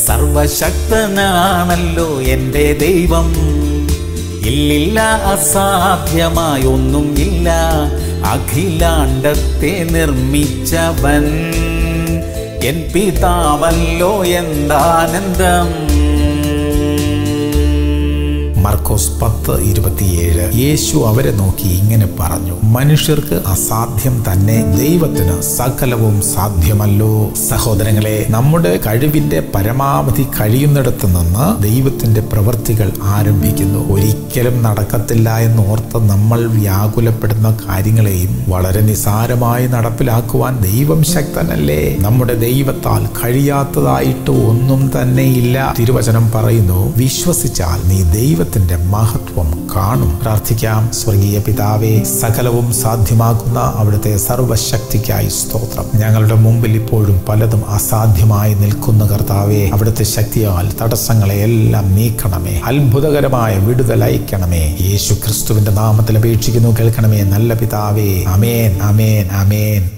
സർവശക്തനാണല്ലോ എൻ്റെ ദൈവം ഇല്ലില്ല അസാധ്യമായൊന്നും ഇല്ല അഖിലാണ്ടത്തെ നിർമ്മിച്ചവൻ എൻ പിതാവല്ലോ എന്താനന്ദം മർക്കോസ് പത്ത് ഇരുപത്തിയേഴ് യേശു അവരെ നോക്കി ഇങ്ങനെ പറഞ്ഞു മനുഷ്യർക്ക് അസാധ്യം തന്നെ ദൈവത്തിന് സകലവും സാധ്യമല്ലോ സഹോദരങ്ങളെ നമ്മുടെ കഴിവിന്റെ പരമാവധി കഴിയുന്നിടത്ത് നിന്ന് ദൈവത്തിന്റെ പ്രവൃത്തികൾ ആരംഭിക്കുന്നു ഒരിക്കലും നടക്കത്തില്ല എന്ന് ഓർത്ത് നമ്മൾ വ്യാകുലപ്പെടുന്ന കാര്യങ്ങളെയും വളരെ നിസാരമായി നടപ്പിലാക്കുവാൻ ദൈവം ശക്തനല്ലേ നമ്മുടെ ദൈവത്താൽ കഴിയാത്തതായിട്ട് ഒന്നും തന്നെയില്ല തിരുവചനം പറയുന്നു വിശ്വസിച്ചാൽ നീ ദൈവത്തിന്റെ മഹത്വം കാണും പ്രാർത്ഥിക്കാം സ്വർഗീയ പിതാവേ സകലവും സാധ്യമാക്കുന്ന അവിടുത്തെ സർവശക്തിക്കായി സ്തോത്രം ഞങ്ങളുടെ മുമ്പിൽ ഇപ്പോഴും പലതും അസാധ്യമായി നിൽക്കുന്ന കർത്താവേ അവിടുത്തെ ശക്തിയാൽ തടസ്സങ്ങളെ എല്ലാം നീക്കണമേ അത്ഭുതകരമായ വിടുതൽ അയക്കണമേ യേശു ക്രിസ്തുവിന്റെ നാമത്തിൽ അപേക്ഷിക്കുന്നു കേൾക്കണമേ നല്ല പിതാവേ അമേൻ അമേൻ അമേൻ